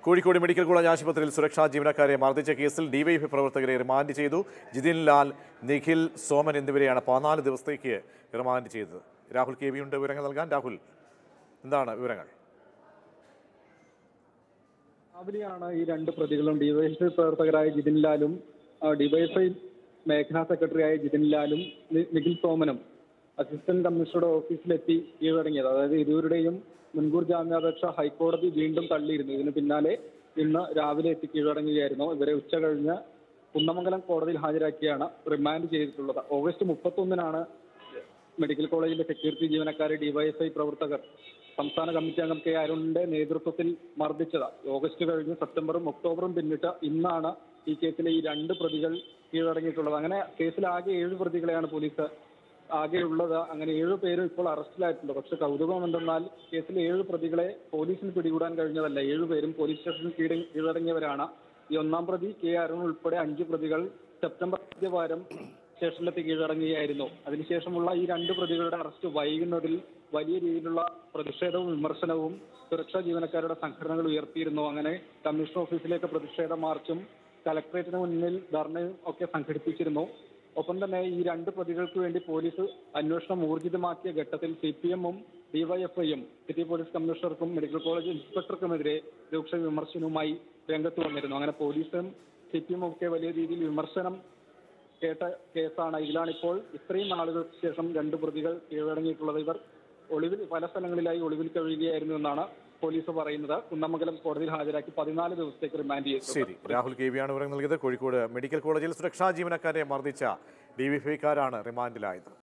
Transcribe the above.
Kozhikode medical college ആശുപത്രിയിൽ സുരക്ഷാ ജീവനക്കാരെ മർദ്ദിച്ച കേസിൽ ഡിവൈഎഫ്ഐ പ്രവർത്തകരെ റിമാൻഡ് ചെയ്തു ജിതിൻ ലാൽ നിഖിൽ സോമൻ എന്നിവരെയാണ് പതിനാല് ദിവസത്തേക്ക് റിമാൻഡ് ചെയ്തത് രാഹുൽ കെ വിയുണ്ട് വിവരങ്ങൾ നൽകാൻ രാഹുൽ എന്താണ് വിവരങ്ങൾ രാവിലെയാണ് ഈ രണ്ട് പ്രതികളും ഡിവൈഎസ്ഐ പ്രവർത്തകരായ ജിതിൻ ലാലും ആ, ഡിവൈഎസ്ഐ മേഖലാ സെക്രട്ടറിയായ ജിതിൻ ലാലും നി- നിഖിൽ സോമനും അസിസ്റ്റന്റ് കമ്മീഷണറുടെ ഓഫീസിലെത്തി കീഴടങ്ങിയത് അതായത് ഇരുവരുടെയും മുൻകൂർ ജാമ്യാപേക്ഷ ഹൈക്കോടതി വീണ്ടും തള്ളിയിരുന്നു ഇതിന് പിന്നാലെ ഇന്ന് രാവിലെ എത്തി കീഴടങ്ങുകയായിരുന്നു ഇവരെ ഉച്ച കഴിഞ്ഞ് കുന്നമംഗലം കോടതിയിൽ ഹാജരാക്കിയാണ് റിമാൻഡ് ചെയ്തിട്ടുള്ളത് ഓഗസ്റ്റ് മുപ്പത്തൊന്നിനാണ് മെഡിക്കൽ കോളേജിലെ സെക്യൂരിറ്റി ജീവനക്കാരെ ഡിവൈഎഫ്ഐ പ്രവർത്തകർ സംസ്ഥാന കമ്മിറ്റി അംഗം കെ അരുണിന്റെ നേതൃത്വത്തിൽ മർദ്ദിച്ചത് ഓഗസ്റ്റ് കഴിഞ്ഞ് സെപ്റ്റംബറും ഒക്ടോബറും പിന്നിട്ട് ഇന്നാണ് ഈ കേസിലെ ഈ രണ്ട് പ്രതികൾ കീഴടങ്ങിയിട്ടുള്ളത് അങ്ങനെ കേസിൽ ആകെ ഏഴ് പ്രതികളെയാണ് പോലീസ് ആകെ ഉള്ളത് അങ്ങനെ ഏഴ് പേരും ഇപ്പോൾ അറസ്റ്റിലായിട്ടുണ്ട് പക്ഷെ കൗതുകം എന്തെന്നാൽ കേസിലെ ഏഴ് പ്രതികളെ പോലീസിന് പിടികൂടാൻ കഴിഞ്ഞതല്ല ഏഴ് പേരും പോലീസ് സ്റ്റേഷനിൽ കീഴ- കീഴടങ്ങിയവരാണ് ഈ ഒന്നാം പ്രതി കെ അരുൺ ഉൾപ്പെടെ അഞ്ച് പ്രതികൾ സെപ്റ്റംബർ ആദ്യവാരം സ്റ്റേഷനിലെത്തി കീഴടങ്ങുകയായിരുന്നു അതിനുശേഷമുള്ള ഈ രണ്ട് പ്രതികളുടെ അറസ്റ്റ് വൈകുന്നതിൽ വലിയ രീതിയിലുള്ള പ്രതിഷേധവും വിമർശനവും സുരക്ഷാ ജീവനക്കാരുടെ സംഘടനകൾ ഉയർത്തിയിരുന്നു അങ്ങനെ കമ്മീഷൻ ഓഫീസിലേക്ക് പ്രതിഷേധ മാർച്ചും കലക്ടറേറ്റിന് മുന്നിൽ ധർണയും ഒക്കെ സംഘടിപ്പിച്ചിരുന്നു ഒപ്പം തന്നെ ഈ രണ്ട് പ്രതികൾക്ക് വേണ്ടി പോലീസ് അന്വേഷണം ഊർജിതമാക്കിയ ഘട്ടത്തിൽ സി പി എമ്മും ഡിവൈഎഫ്ഐയും സിറ്റി പോലീസ് കമ്മീഷണർക്കും മെഡിക്കൽ കോളേജ് ഇൻസ്പെക്ടർക്കുമെതിരെ രൂക്ഷ വിമർശനവുമായി രംഗത്ത് വന്നിരുന്നു അങ്ങനെ പോലീസും സി പി എമ്മും ഒക്കെ വലിയ രീതിയിൽ വിമർശനം കേട്ട കേസാണ് ഇതിലാണിപ്പോൾ ഇത്രയും നാളുകൾക്ക് ശേഷം രണ്ട് പ്രതികൾ കീഴടങ്ങിയിട്ടുള്ളത് ഇവർ ഒളിവിൽ പല സ്ഥലങ്ങളിലായി ഒളിവിൽ കഴിയുകയായിരുന്നു എന്നാണ് പോലീസ് പറയുന്നത് കുന്നമംഗലം കോടതിയിൽ ഹാജരാക്കി പതിനാല് ദിവസത്തേക്ക് റിമാൻഡ് ചെയ്തു ശരി രാഹുൽ കെ വിയാണ് വിവരങ്ങൾ നൽകിയത് കോഴിക്കോട് മെഡിക്കൽ കോളേജിൽ സുരക്ഷാ ജീവനക്കാരെ മർദ്ദിച്ച ഡിവൈഎഫ്ഐക്കാരാണ് റിമാൻഡിലായത്